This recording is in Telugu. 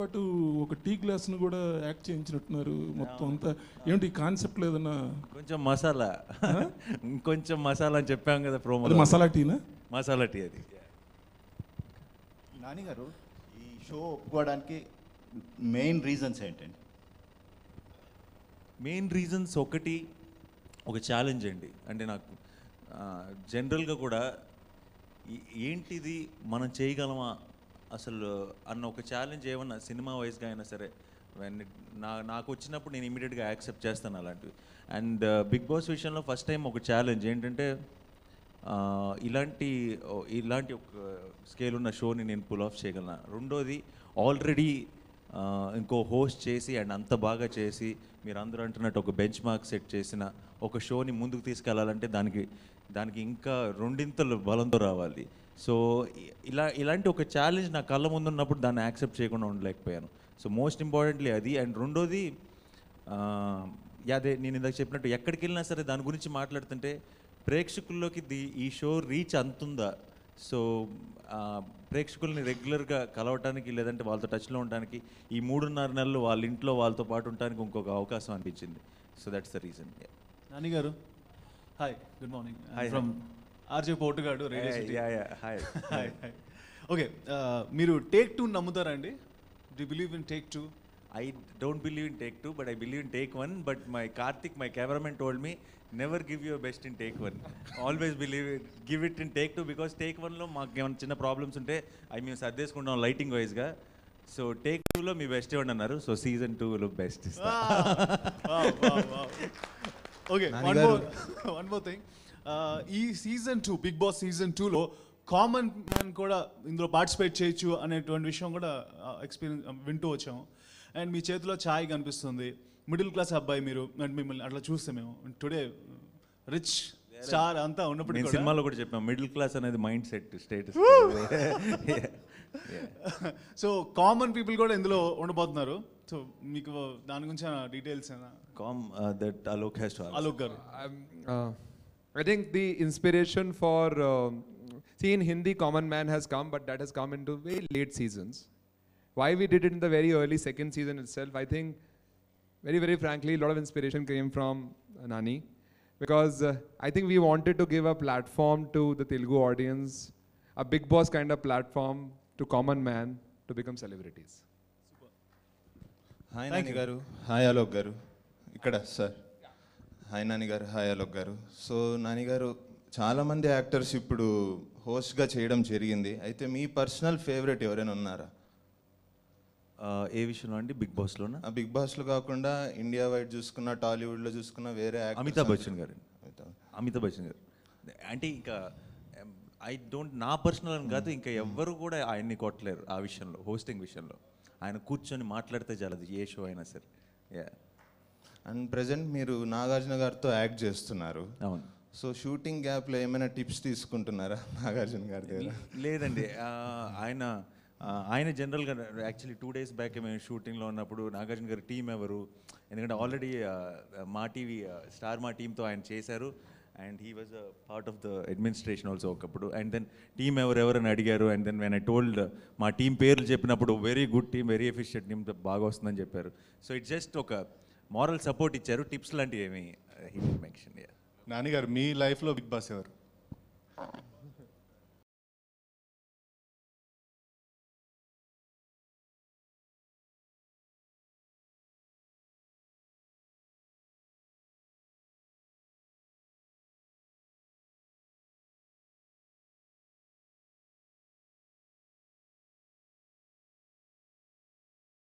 పాటు ఒక టీ గ్లాస్ను కూడా యాక్ట్ చేయించినట్టున్నారు మొత్తం అంతా ఏంటి కాన్సెప్ట్ లేదన్నా కొంచెం మసాలా ఇంకొంచెం మసాలా అని చెప్పాం కదా ప్రోమో అది మసాలా టీనా మసాలా టీ అది నాని గారు ఈ షో ఒప్పుకోవడానికి మెయిన్ రీజన్స్ ఏంటండి మెయిన్ రీజన్స్ ఒకటి ఒక ఛాలెంజ్ అండి అంటే నాకు జనరల్గా కూడా ఈ- ఏంటిది మనం చేయగలమా అసలు అన్న ఒక ఛాలెంజ్ ఏమన్నా సినిమా వైజ్గా అయినా సరే when it- నా నాకు వచ్చినప్పుడు నేను ఇమీడియట్గా యాక్సెప్ట్ చేస్తాను అలాంటివి అండ్ బిగ్ బాస్ విషయంలో ఫస్ట్ టైం ఒక ఛాలెంజ్ ఏంటంటే ఆ, ఇలాంటి ఓ, ఇలాంటి ఒక స్కేల్ ఉన్న షోని నేను పుల్ ఆఫ్ చేయగలను రెండోది ఆల్రెడీ ఇంకో హోస్ట్ చేసి అండ్ అంత బాగా చేసి మీరు అందరూ అంటున్నట్టు ఒక బెంచ్ మార్క్ సెట్ చేసిన ఒక షోని ముందుకు తీసుకెళ్లాలంటే దానికి దానికి ఇంకా రెండింతలు బలంతో రావాలి సో ఇ- ఇలా ఇలాంటి ఒక ఛాలెంజ్ నా కళ్ళ ముందు ఉన్నప్పుడు దాన్ని యాక్సెప్ట్ చేయకుండా ఉండలేకపోయాను సో మోస్ట్ ఇంపార్టెంట్లీ అది అండ్ రెండోది ఆ, యా, అదే నేను ఇందాక చెప్పినట్టు ఎక్కడికి వెళ్ళినా సరే దాని గురించి మాట్లాడుతుంటే ప్రేక్షకుల్లోకి ది ఈ షో రీచ్ అంతుందా సో ఆ, ప్రేక్షకుల్ని రెగ్యులర్గా కలవటానికి లేదంటే వాళ్ళతో టచ్లో ఉండడానికి ఈ మూడున్నర నెలలు వాళ్ళ ఇంట్లో వాళ్ళతో పాటు ఉండడానికి ఇంకొక అవకాశం అనిపించింది so that's the reason Nani garu hi good morning Hi, from RJ Potugadu radio city hi hi hi okay మీరు టేక్ టూ నమ్ముతారా అండి డి believe in take two I don't believe in take two, but I believe in take one. But my Karthik, my cameraman, told me never give your best in take one. Always believe it, give it in take two because take one లో మాకు ఏమైనా చిన్న ప్రాబ్లమ్స్ ఉంటే అవి మేము సర్దేసుకుంటాం లైటింగ్ వైజ్గా సో టేక్ టూలో మీ బెస్ట్ ఇవ్వండి అన్నారు సో సీజన్ టూలో best okay one more one more thing ఈ season two Bigg Boss season టూలో కామన్ మ్యాన్ కూడా ఇందులో పార్టిసిపేట్ చేయొచ్చు అనేటువంటి విషయం కూడా ఎక్స్పీరియన్స్ వింటూ వచ్చాము అండ్ మీ చేతిలో ఛాయ్ కనిపిస్తుంది మిడిల్ క్లాస్ అబ్బాయి మీరు అండ్ మిమ్మల్ని అట్లా చూస్తే మేము టుడే రిచ్ స్టార్ అంతా ఉన్నప్పుడు నేను కూడా సినిమాలో కూడా చెప్పాను మిడిల్ క్లాస్ అనేది mind set status so common people కూడా ఇందులో ఉండబోతున్నారు సో మీకు దాని గురించి details calm that Alok has to Alok garu Um, uh, I think the inspiration for um see in Hindi, Common Man has come, but that has come into very late seasons. Why we did it in the very early second season itself, I think, very very frankly, a lot of inspiration came from uh, Nani, because uh, I think we wanted to give a platform to the Telugu audience, a big boss kind of platform to common man to become celebrities. Hi Thank Nani you. Garu hi Alok garu ఇక్కడ sir hi Nani garu hi Alok గారు సో నాని గారు చాలామంది యాక్టర్స్ ఇప్పుడు హోస్ట్గా చేయడం జరిగింది అయితే మీ పర్సనల్ ఫేవరెట్ ఎవరైనా ఉన్నారా ఏ విషయంలో అండి బిగ్ బాస్లోనా ఆ బిగ్ బాస్లో కాకుండా ఇండియా వైడ్ చూసుకున్న టాలీవుడ్లో చూసుకున్న వేరే actors అమితాబ్ బచ్చన్ గారు అమితాబ్. అమితాబ్ బచ్చన్ గారు అంటే ఇంకా ఐ డోంట్ నా పర్సనల్ అని కాదు ఇంకా ఎవ్వరు కూడా ఆయన్ని కొట్టలేరు ఆ విషయంలో హోస్టింగ్ విషయంలో ఆయన కూర్చొని మాట్లాడితే చాలదు ఏ షో అయినా సరే యా అండ్ ప్రజెంట్ మీరు నాగార్జున గారితో యాక్ట్ చేస్తున్నారు అవును సో షూటింగ్ గ్యాప్లో ఏమైనా టిప్స్ తీసుకుంటున్నారా నాగార్జున గారి దగ్గర లేదండి ఆ, ఆయన ఆ, ఆయన జనరల్గా యాక్చువల్లీ టూ డేస్ బ్యాక్ మేము షూటింగ్లో ఉన్నప్పుడు నాగార్జున గారి టీం ఎవరు ఎందుకంటే ఆల్రెడీ మా టీవీ స్టార్ మా టీంతో ఆయన చేశారు and he was a part of the administration also ఒకప్పుడు అండ్ దెన్ టీం ఎవరు ఎవరని అడిగారు and then when I told మా టీం పేర్లు చెప్పినప్పుడు very good team very efficient team బాగా వస్తుందని చెప్పారు సో ఇట్స్ జస్ట్ ఒక మారల్ సపోర్ట్ ఇచ్చారు టిప్స్ లాంటివి ఏమి హీ మెన్షన్ నాన్నగారు మీ లైఫ్లో బిగ్ బాస్ ఎవరు